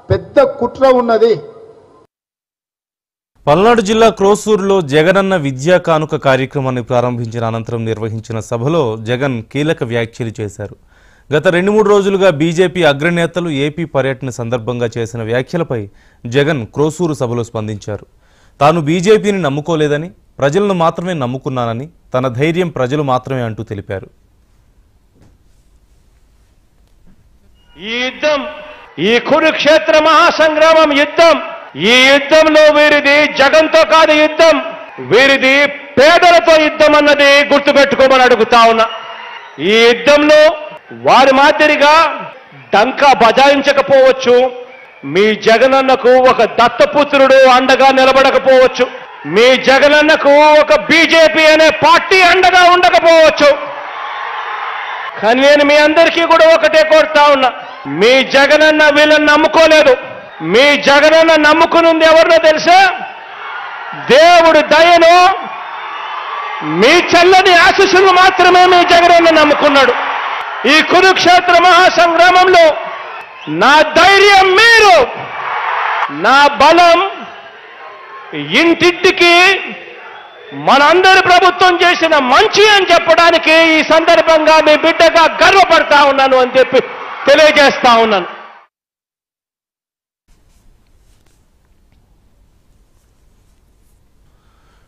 పెద్ద కుట్ర ఉన్నది పల్నాడు జిల్లా క్రోసూరులో జగనన్న విద్యా కానుక కార్యక్రమాన్ని ప్రారంభించిన అనంతరం నిర్వహించిన సభలో జగన్ కీలక వ్యాఖ్యలు చేశారు గత రెండు మూడు రోజులుగా బీజేపీ అగ్రనేతలు ఏపీ పర్యటన సందర్భంగా చేసిన వ్యాఖ్యలపై జగన్ క్రోసూరు సభలో స్పందించారు తాను బీజేపీని నమ్ముకోలేదని ప్రజలను మాత్రమే నమ్ముకున్నానని తన ధైర్యం ప్రజలు మాత్రమే అంటూ తెలిపారు ఈ యుద్ధం ఈ కురుక్షేత్ర మహాసంగ్రామం యుద్ధం ఈ యుద్ధంలో వీరిది జగంతో కాదు యుద్ధం వీరిది పేదలతో యుద్ధం అన్నది గుర్తుపెట్టుకోమని అడుగుతా ఉన్నా ఈ యుద్ధంలో వారి మాదిరిగా డంకా బజాయించకపోవచ్చు మీ జగనన్నకు ఒక దత్తపుత్రుడు అండగా నిలబడకపోవచ్చు మీ జగనన్నకు ఒక బీజేపీ అనే పార్టీ అండగా ఉండకపోవచ్చు కానీ నేను మీ అందరికీ కూడా ఒకటే కోరుతా ఉన్నా మీ జగనన్న వీళ్ళని నమ్ముకోలేదు మీ జగనన్న నమ్ముకునుంది ఎవరినో తెలుసా దేవుడు దయను మీ చల్లని ఆశీస్సులు మాత్రమే మీ జగనన్న నమ్ముకున్నాడు ఈ కురుక్షేత్ర మహాసంగ్రామంలో నా ధైర్యం మీరు నా బలం ఇంటింటికి మనందరి ప్రభుత్వం చేసిన మంచి అని చెప్పడానికి ఈ సందర్భంగా మీ బిడ్డగా గర్వపడతా ఉన్నాను అని చెప్పి తెలియజేస్తా ఉన్నాను